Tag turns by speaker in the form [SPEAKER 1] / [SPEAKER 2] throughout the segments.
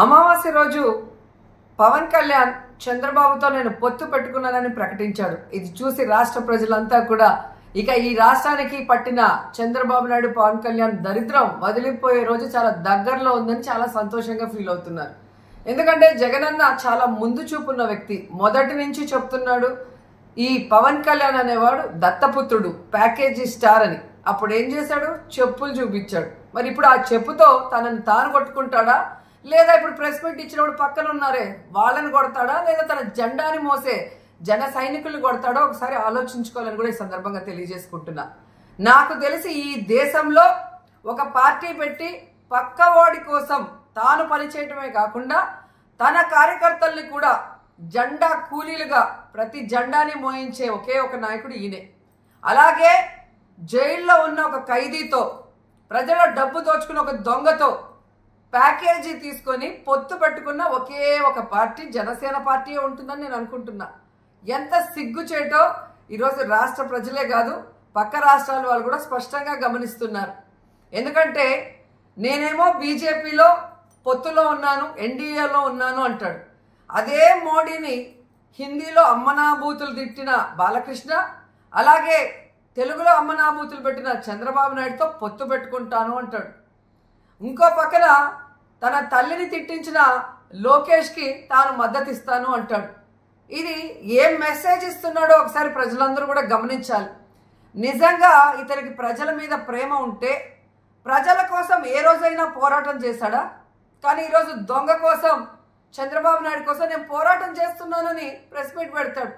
[SPEAKER 1] అమావాస్య రోజు పవన్ కళ్యాణ్ చంద్రబాబుతో నేను పొత్తు పెట్టుకున్నానని ప్రకటించాడు ఇది చూసి రాష్ట్ర ప్రజలంతా కూడా ఇక ఈ రాష్ట్రానికి పట్టిన చంద్రబాబు నాయుడు పవన్ కళ్యాణ్ దరిద్రం వదిలిపోయే రోజు చాలా దగ్గరలో ఉందని చాలా సంతోషంగా ఫీల్ అవుతున్నారు ఎందుకంటే జగనన్న చాలా ముందు చూపున్న వ్యక్తి మొదటి నుంచి చెప్తున్నాడు ఈ పవన్ కళ్యాణ్ అనేవాడు దత్తపుత్రుడు ప్యాకేజీ స్టార్ అని అప్పుడు ఏం చేశాడు చెప్పులు చూపించాడు మరి ఇప్పుడు ఆ చెప్పుతో తనని తాను కొట్టుకుంటాడా లేదా ఇప్పుడు ప్రెస్ మీట్ ఇచ్చినప్పుడు పక్కన ఉన్నారే వాళ్ళని కొడతాడా లేదా తన జెండాని మోసే జన సైనికులు కొడతాడో ఒకసారి ఆలోచించుకోవాలని కూడా ఈ సందర్భంగా తెలియజేసుకుంటున్నా నాకు తెలిసి ఈ దేశంలో ఒక పార్టీ పెట్టి పక్కవాడి కోసం తాను పనిచేయటమే కాకుండా తన కార్యకర్తల్ని కూడా జెండా కూలీలుగా ప్రతి జెండాని మోయించే ఒకే ఒక నాయకుడు ఈయనే అలాగే జైల్లో ఉన్న ఒక ఖైదీతో ప్రజల డబ్బు దోచుకున్న ఒక దొంగతో ప్యాకేజీ తీసుకొని పొత్తు పెట్టుకున్న ఒకే ఒక పార్టీ జనసేన పార్టీ ఉంటుందని నేను అనుకుంటున్నా ఎంత సిగ్గుచేటో ఈరోజు రాష్ట్ర ప్రజలే కాదు పక్క రాష్ట్రాల వాళ్ళు కూడా స్పష్టంగా గమనిస్తున్నారు ఎందుకంటే నేనేమో బీజేపీలో పొత్తులో ఉన్నాను ఎన్డీఏలో ఉన్నాను అంటాడు అదే మోడీని హిందీలో అమ్మనాభూతులు తిట్టిన బాలకృష్ణ అలాగే తెలుగులో అమ్మనాభూతులు పెట్టిన చంద్రబాబు నాయుడుతో పొత్తు పెట్టుకుంటాను అంటాడు ఇంకో పక్కన తన తల్లిని తిట్టించిన లోకేష్కి తాను మద్దతు ఇస్తాను అంటాడు ఇది ఏం మెసేజ్ ఇస్తున్నాడో ఒకసారి ప్రజలందరూ కూడా గమనించాలి నిజంగా ఇతనికి ప్రజల మీద ప్రేమ ఉంటే ప్రజల కోసం ఏ రోజైనా పోరాటం చేశాడా కానీ ఈరోజు దొంగ కోసం చంద్రబాబు నాయుడు కోసం నేను పోరాటం చేస్తున్నానని ప్రెస్ మీట్ పెడతాడు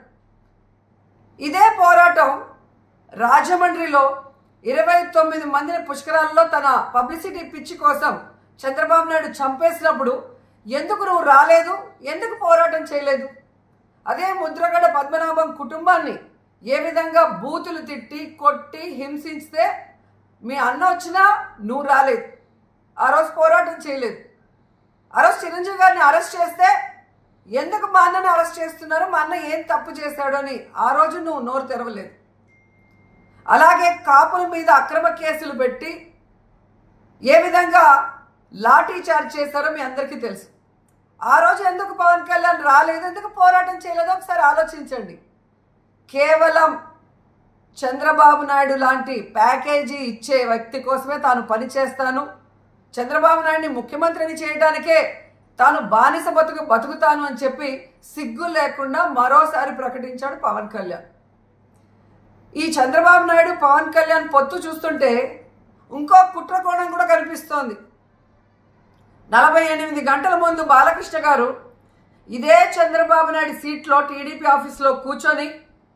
[SPEAKER 1] ఇదే పోరాటం రాజమండ్రిలో ఇరవై తొమ్మిది మందిని పుష్కరాల్లో తన పబ్లిసిటీ పిచ్చి కోసం చంద్రబాబు నాయుడు చంపేసినప్పుడు ఎందుకు నువ్వు రాలేదు ఎందుకు పోరాటం చేయలేదు అదే ముద్రగడ పద్మనాభం కుటుంబాన్ని ఏ విధంగా బూతులు తిట్టి కొట్టి హింసిస్తే మీ అన్న వచ్చినా నువ్వు రాలేదు ఆ రోజు పోరాటం చేయలేదు ఆ రోజు చిరంజీవి గారిని అరెస్ట్ చేస్తే ఎందుకు మా అన్నని అరెస్ట్ చేస్తున్నారు మా అన్న ఏం తప్పు చేశాడు అని ఆ రోజు నువ్వు నోరు తెరవలేదు అలాగే కాపుల మీద అక్రమ కేసులు పెట్టి ఏ విధంగా లాఠీ చార్జ్ చేశారో మీ అందరికీ తెలుసు ఆ రోజు ఎందుకు పవన్ కళ్యాణ్ రాలేదు ఎందుకు పోరాటం చేయలేదో ఒకసారి ఆలోచించండి కేవలం చంద్రబాబు నాయుడు లాంటి ప్యాకేజీ ఇచ్చే వ్యక్తి కోసమే తాను పనిచేస్తాను చంద్రబాబు నాయుడిని ముఖ్యమంత్రిని చేయడానికే తాను బానిస బతుకు బతుకుతాను అని చెప్పి సిగ్గు లేకుండా మరోసారి ప్రకటించాడు పవన్ కళ్యాణ్ ఈ చంద్రబాబు నాయుడు పవన్ కళ్యాణ్ పొత్తు చూస్తుంటే ఇంకో కుట్రకోణం కూడా కనిపిస్తోంది నలభై ఎనిమిది గంటల ముందు బాలకృష్ణ గారు ఇదే చంద్రబాబు నాయుడు సీట్లో టీడీపీ ఆఫీస్లో కూర్చొని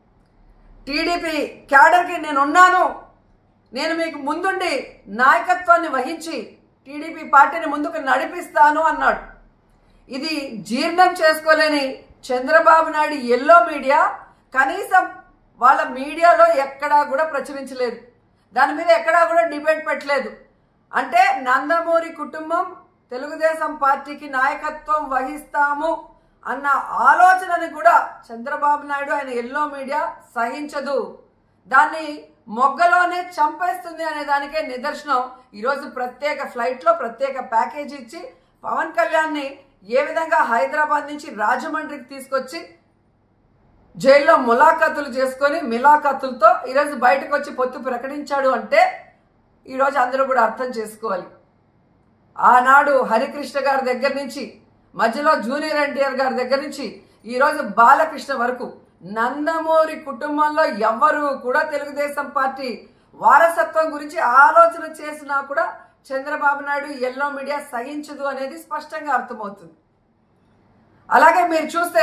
[SPEAKER 1] టీడీపీ క్యాడర్కి నేను ఉన్నాను నేను మీకు ముందుండి నాయకత్వాన్ని వహించి టీడీపీ పార్టీని ముందుకు నడిపిస్తాను అన్నాడు ఇది జీర్ణం చేసుకోలేని చంద్రబాబు నాయుడు ఎల్లో మీడియా కనీసం వాళ్ళ మీడియాలో ఎక్కడా కూడా ప్రచురించలేదు దాని మీద ఎక్కడా కూడా డిబేట్ పెట్టలేదు అంటే నందమూరి కుటుంబం తెలుగుదేశం పార్టీకి నాయకత్వం వహిస్తాము అన్న ఆలోచనని కూడా చంద్రబాబు నాయుడు ఆయన ఎల్లో మీడియా సహించదు దాన్ని మొగ్గలోనే చంపేస్తుంది అనే దానికే నిదర్శనం ఈరోజు ప్రత్యేక ఫ్లైట్లో ప్రత్యేక ప్యాకేజీ ఇచ్చి పవన్ కళ్యాణ్ని ఏ విధంగా హైదరాబాద్ నుంచి రాజమండ్రికి తీసుకొచ్చి జైల్లో ములాఖతులు చేసుకొని మిలాఖతులతో ఈరోజు బయటకు వచ్చి పొత్తు ప్రకటించాడు అంటే ఈరోజు అందరూ కూడా అర్థం చేసుకోవాలి ఆనాడు హరికృష్ణ గారి దగ్గర నుంచి మధ్యలో జూనియర్ ఎన్టీఆర్ గారి దగ్గర నుంచి ఈరోజు బాలకృష్ణ వరకు నందమూరి కుటుంబంలో ఎవ్వరూ కూడా తెలుగుదేశం పార్టీ వారసత్వం గురించి ఆలోచన చేసినా కూడా చంద్రబాబు నాయుడు ఎల్లో మీడియా సహించదు అనేది స్పష్టంగా అర్థమవుతుంది అలాగే మీరు చూస్తే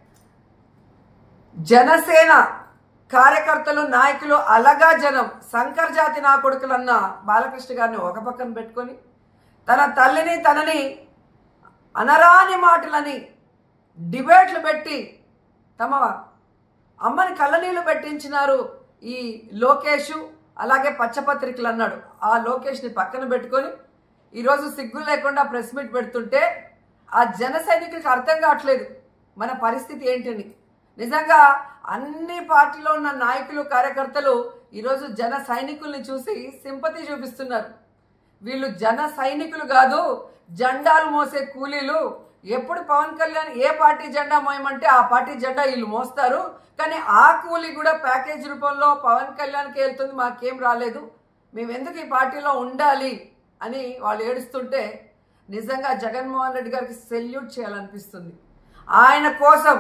[SPEAKER 1] జనసేన కార్యకర్తలు నాయకులు అలగా జనం శంకర్ జాతి నా కొడుకులన్న బాలకృష్ణ గారిని ఒక పక్కన పెట్టుకొని తన తల్లిని తనని అనరాని మాటలని డిబేట్లు పెట్టి తమ అమ్మని కళ్ళనీళ్ళు పెట్టించినారు ఈ లోకేష్ అలాగే పచ్చపత్రికలు అన్నాడు ఆ లోకేష్ని పక్కన పెట్టుకొని ఈరోజు సిగ్గు లేకుండా ప్రెస్ మీట్ పెడుతుంటే ఆ జన సైనికులకు అర్థం కావట్లేదు మన పరిస్థితి ఏంటని నిజంగా అన్ని పార్టీలో ఉన్న నాయకులు కార్యకర్తలు ఈరోజు జన సైనికుల్ని చూసి సింపతి చూపిస్తున్నారు వీళ్ళు జన సైనికులు కాదు జెండాలు మోసే కూలీలు ఎప్పుడు పవన్ కళ్యాణ్ ఏ పార్టీ జెండా మోయమంటే ఆ పార్టీ జెండా వీళ్ళు మోస్తారు కానీ ఆ కూలీ కూడా ప్యాకేజ్ రూపంలో పవన్ కళ్యాణ్కి వెళ్తుంది మాకేం రాలేదు మేము ఎందుకు ఈ పార్టీలో ఉండాలి అని వాళ్ళు ఏడుస్తుంటే నిజంగా జగన్మోహన్ రెడ్డి గారికి సెల్యూట్ చేయాలనిపిస్తుంది ఆయన కోసం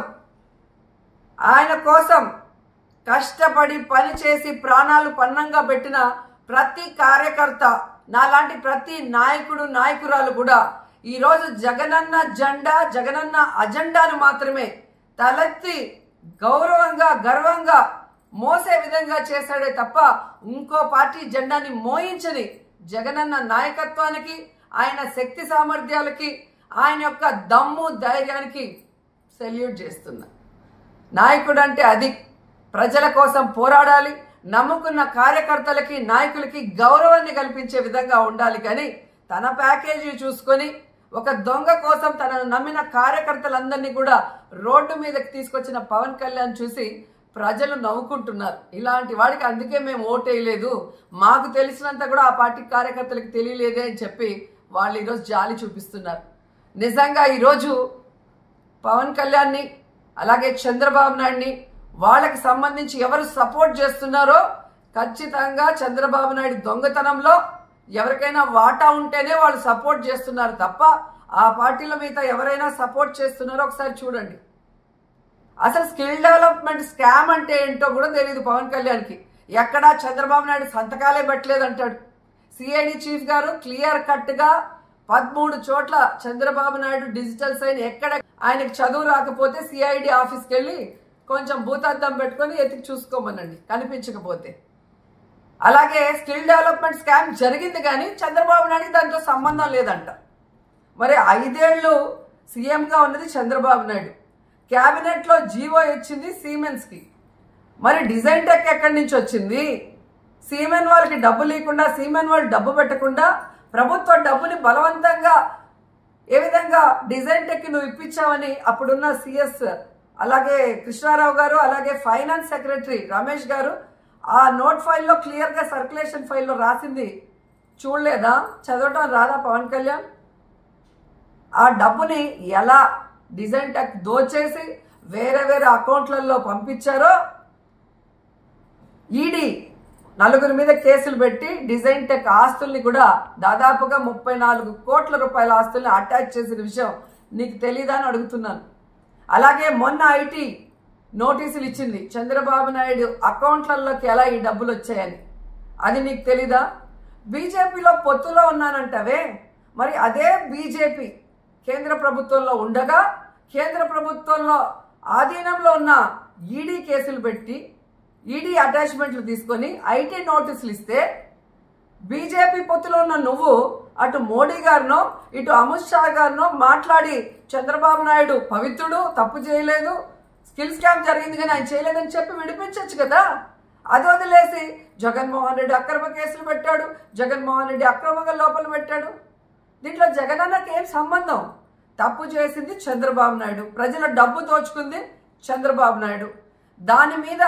[SPEAKER 1] ఆయన కోసం కష్టపడి పనిచేసి ప్రాణాలు పన్నంగా పెట్టిన ప్రతి కార్యకర్త నాలాంటి ప్రతి నాయకుడు నాయకురాలు కూడా ఈరోజు జగనన్న జెండా జగనన్న అజెండాను మాత్రమే తలెత్తి గౌరవంగా గర్వంగా మోసే విధంగా చేశాడే తప్ప ఇంకో పార్టీ జెండాని మోయించని జగనన్న నాయకత్వానికి ఆయన శక్తి సామర్థ్యాలకి ఆయన యొక్క దమ్ము ధైర్యానికి సెల్యూట్ చేస్తున్నా నాయకుడు అంటే అది ప్రజల కోసం పోరాడాలి నమ్ముకున్న కార్యకర్తలకి నాయకులకి గౌరవాన్ని కల్పించే విధంగా ఉండాలి కానీ తన ప్యాకేజీ చూసుకొని ఒక దొంగ కోసం తనను నమ్మిన కార్యకర్తలందరినీ కూడా రోడ్డు మీదకి తీసుకొచ్చిన పవన్ కళ్యాణ్ చూసి ప్రజలు నవ్వుకుంటున్నారు ఇలాంటి వాడికి అందుకే మేము ఓటేయలేదు మాకు తెలిసినంత కూడా ఆ పార్టీ కార్యకర్తలకు తెలియలేదే అని చెప్పి వాళ్ళు ఈరోజు జాలి చూపిస్తున్నారు నిజంగా ఈరోజు పవన్ కళ్యాణ్ని అలాగే చంద్రబాబు నాయుడిని వాళ్ళకి సంబంధించి ఎవరు సపోర్ట్ చేస్తున్నారో ఖచ్చితంగా చంద్రబాబు నాయుడు దొంగతనంలో ఎవరికైనా వాటా ఉంటేనే వాళ్ళు సపోర్ట్ చేస్తున్నారు తప్ప ఆ పార్టీల మీద ఎవరైనా సపోర్ట్ చేస్తున్నారో ఒకసారి చూడండి అసలు స్కిల్ డెవలప్మెంట్ స్కామ్ అంటే ఏంటో కూడా తెలియదు పవన్ కళ్యాణ్కి ఎక్కడా చంద్రబాబు నాయుడు సంతకాలే పెట్టలేదు అంటాడు సిఐడి చీఫ్ గారు క్లియర్ కట్గా పదమూడు చోట్ల చంద్రబాబు నాయుడు డిజిటల్ సైన్ ఎక్కడ ఆయనకు చదువు రాకపోతే సిఐడి ఆఫీస్కి వెళ్ళి కొంచెం భూతార్థం పెట్టుకొని ఎతికి చూసుకోమనండి కనిపించకపోతే అలాగే స్కిల్ డెవలప్మెంట్ స్కామ్ జరిగింది కానీ చంద్రబాబు నాయుడుకి దాంతో సంబంధం లేదంట మరి ఐదేళ్లు సీఎంగా ఉన్నది చంద్రబాబు నాయుడు క్యాబినెట్లో జీవో ఇచ్చింది సీమెన్స్కి మరి డిజైన్ టెక్ ఎక్కడి నుంచి వచ్చింది సీమెన్ వాళ్ళకి డబ్బు లేకుండా సీమెన్ వాళ్ళు డబ్బు పెట్టకుండా ప్రభుత్వ డబ్బుని బలవంతంగా ఏ విధంగా డిజైన్ టెక్ నువ్వు ఇప్పించావని అప్పుడున్న సిఎస్ అలాగే కృష్ణారావు గారు అలాగే ఫైనాన్స్ సెక్రటరీ రమేష్ గారు ఆ నోట్ ఫైల్లో క్లియర్గా సర్క్యులేషన్ ఫైల్లో రాసింది చూడలేదా చదవటం రాదా పవన్ కళ్యాణ్ ఆ డబ్బుని ఎలా డిజైన్ టెక్ దోచేసి వేరే వేరే అకౌంట్లలో పంపించారో ఈడీ నలుగురి మీద కేసులు పెట్టి డిజైన్ టెక్ ఆస్తుల్ని కూడా దాదాపుగా ముప్పై నాలుగు కోట్ల రూపాయల ఆస్తుల్ని అటాచ్ చేసిన విషయం నీకు తెలీదా అని అడుగుతున్నాను అలాగే మొన్న ఐటీ నోటీసులు ఇచ్చింది చంద్రబాబు నాయుడు అకౌంట్లలోకి ఎలా ఈ డబ్బులు వచ్చాయని అది నీకు తెలీదా బీజేపీలో పొత్తులో ఉన్నానంటవే మరి అదే బీజేపీ కేంద్ర ప్రభుత్వంలో ఉండగా కేంద్ర ప్రభుత్వంలో ఆధీనంలో ఉన్న ఈడీ కేసులు పెట్టి ఈడీ అటాచ్మెంట్లు తీసుకొని ఐటీ నోటీసులు ఇస్తే బీజేపీ పొత్తులో ఉన్న నువ్వు అటు మోడీ గారినో ఇటు అమిత్ షా గారినో మాట్లాడి చంద్రబాబు నాయుడు పవిత్రుడు తప్పు చేయలేదు స్కిల్ స్కామ్ జరిగింది కానీ ఆయన చేయలేదని చెప్పి విడిపించవచ్చు కదా అది వదిలేసి జగన్మోహన్ రెడ్డి అక్రమ కేసులు పెట్టాడు జగన్మోహన్ రెడ్డి అక్రమంగా లోపల పెట్టాడు దీంట్లో జగనన్నకి ఏం సంబంధం తప్పు చేసింది చంద్రబాబు నాయుడు ప్రజల డబ్బు దోచుకుంది చంద్రబాబు నాయుడు దాని మీద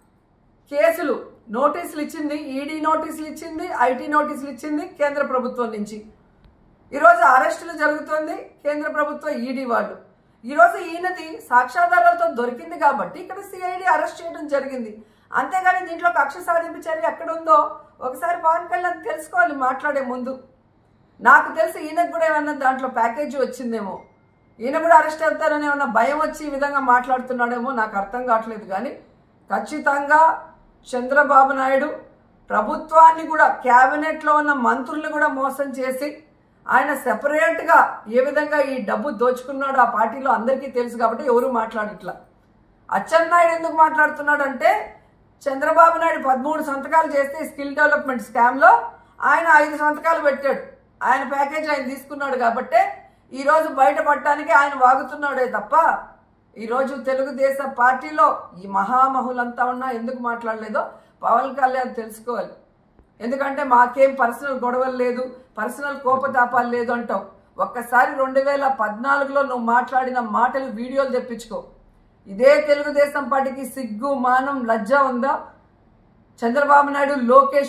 [SPEAKER 1] కేసులు నోటీసులు ఇచ్చింది ఈడీ నోటీసులు ఇచ్చింది ఐటీ నోటీసులు ఇచ్చింది కేంద్ర ప్రభుత్వం నుంచి ఈరోజు అరెస్టులు జరుగుతుంది కేంద్ర ప్రభుత్వం ఈడీ వాళ్ళు ఈరోజు ఈయనది సాక్ష్యాధారాలతో దొరికింది కాబట్టి ఇక్కడ సిఐడి అరెస్ట్ చేయడం జరిగింది అంతేగాని దీంట్లో కక్ష సాధింపు చర్య ఎక్కడ ఉందో ఒకసారి పవన్ కళ్యాణ్ తెలుసుకోవాలి మాట్లాడే ముందు నాకు తెలిసి ఈయనకు కూడా ఏమన్నా దాంట్లో ప్యాకేజీ వచ్చిందేమో ఈయన కూడా అరెస్ట్ అవుతారని ఏమన్నా భయం వచ్చి ఈ విధంగా మాట్లాడుతున్నాడేమో నాకు అర్థం కావట్లేదు కానీ ఖచ్చితంగా చంద్రబాబు నాయుడు ప్రభుత్వాన్ని కూడా క్యాబినెట్లో ఉన్న మంత్రుల్ని కూడా మోసం చేసి ఆయన సెపరేట్గా ఏ విధంగా ఈ డబ్బు దోచుకున్నాడో ఆ పార్టీలో అందరికీ తెలుసు కాబట్టి ఎవరు మాట్లాడట్లా అచ్చెన్నాయుడు ఎందుకు మాట్లాడుతున్నాడు అంటే చంద్రబాబు నాయుడు పదమూడు సంతకాలు చేస్తే స్కిల్ డెవలప్మెంట్ స్కామ్లో ఆయన ఐదు సంతకాలు పెట్టాడు ఆయన ప్యాకేజ్ ఆయన తీసుకున్నాడు కాబట్టే ఈరోజు బయటపడటానికి ఆయన వాగుతున్నాడే తప్ప ఈరోజు తెలుగుదేశం పార్టీలో ఈ మహామహులంతా ఉన్నా ఎందుకు మాట్లాడలేదో పవన్ కళ్యాణ్ తెలుసుకోవాలి ఎందుకంటే మాకేం పర్సనల్ గొడవలు లేదు పర్సనల్ కోపతాపాలు లేదు అంటావు ఒక్కసారి రెండు వేల పద్నాలుగులో నువ్వు మాట్లాడిన మాటలు వీడియోలు తెప్పించుకో ఇదే తెలుగుదేశం పార్టీకి సిగ్గు మానం లజ్జ ఉందా చంద్రబాబు నాయుడు లోకేష్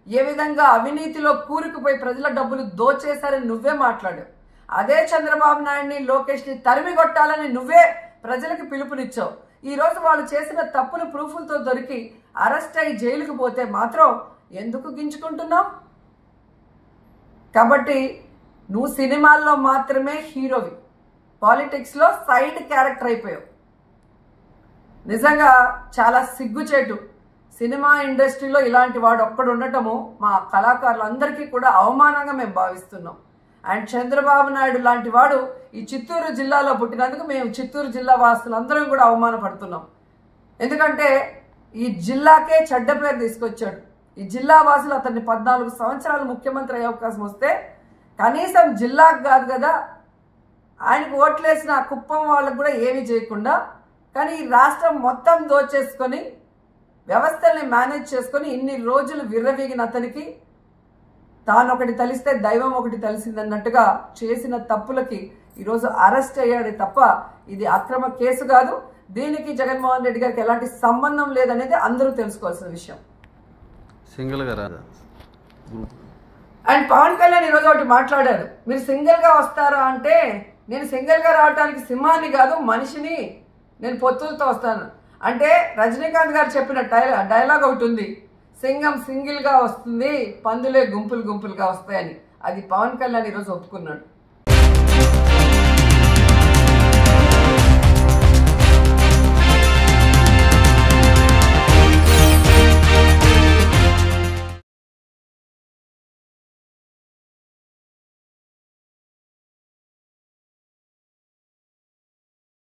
[SPEAKER 1] ఏ విధంగా అవినీతిలో కూరుకుపోయి ప్రజల డబ్బులు దోచేశారని నువ్వే మాట్లాడావు అదే చంద్రబాబు నాయుడిని లోకేష్ని తరిమి కొట్టాలని నువ్వే ప్రజలకు పిలుపునిచ్చావు ఈ రోజు వాళ్ళు చేసిన తప్పులు ప్రూఫ్లతో దొరికి అరెస్ట్ అయ్యి జైలుకు పోతే మాత్రం ఎందుకు గింజుకుంటున్నావు కాబట్టి నువ్వు సినిమాల్లో మాత్రమే హీరోవి పాలిటిక్స్లో సైడ్ క్యారెక్టర్ అయిపోయావు నిజంగా చాలా సిగ్గుచేటు సినిమా ఇండస్ట్రీలో ఇలాంటి వాడు ఒక్కడు ఉండటము మా కళాకారులందరికీ కూడా అవమానంగా మేము భావిస్తున్నాం అండ్ చంద్రబాబు నాయుడు లాంటి వాడు ఈ చిత్తూరు జిల్లాలో పుట్టినందుకు మేము చిత్తూరు జిల్లా వాసులందరం కూడా అవమానపడుతున్నాం ఎందుకంటే ఈ జిల్లాకే చెడ్డ పేరు తీసుకొచ్చాడు ఈ జిల్లా వాసులు అతన్ని పద్నాలుగు సంవత్సరాలు ముఖ్యమంత్రి అయ్యే అవకాశం వస్తే కనీసం జిల్లాకు కాదు కదా ఆయనకు ఓట్లేసిన ఆ కుప్పం వాళ్ళకు కూడా ఏమీ చేయకుండా కానీ ఈ రాష్ట్రం మొత్తం దోచేసుకొని వ్యవస్థల్ని మేనేజ్ చేసుకొని ఇన్ని రోజులు విర్రవీగిన అతనికి తాను ఒకటి తలిస్తే దైవం ఒకటి తెలిసిందన్నట్టుగా చేసిన తప్పులకి ఈరోజు అరెస్ట్ అయ్యాడు తప్ప ఇది అక్రమ కేసు కాదు దీనికి జగన్మోహన్ రెడ్డి గారికి ఎలాంటి సంబంధం లేదనేది అందరూ తెలుసుకోవాల్సిన విషయం
[SPEAKER 2] సింగిల్గా రాదా గ్రూప్
[SPEAKER 1] అండ్ పవన్ కళ్యాణ్ ఈరోజు ఒకటి మాట్లాడారు మీరు సింగిల్ గా వస్తారా అంటే నేను సింగిల్ గా రావడానికి సింహాన్ని కాదు మనిషిని నేను పొత్తులతో వస్తాను అంటే రజనీకాంత్ గారు చెప్పిన డైలా డైలాగ్ ఒకటి ఉంది సింగం సింగిల్ గా వస్తుంది పందులే గుంపులు గుంపులుగా వస్తాయని అది పవన్ కళ్యాణ్ ఈరోజు ఒప్పుకున్నాడు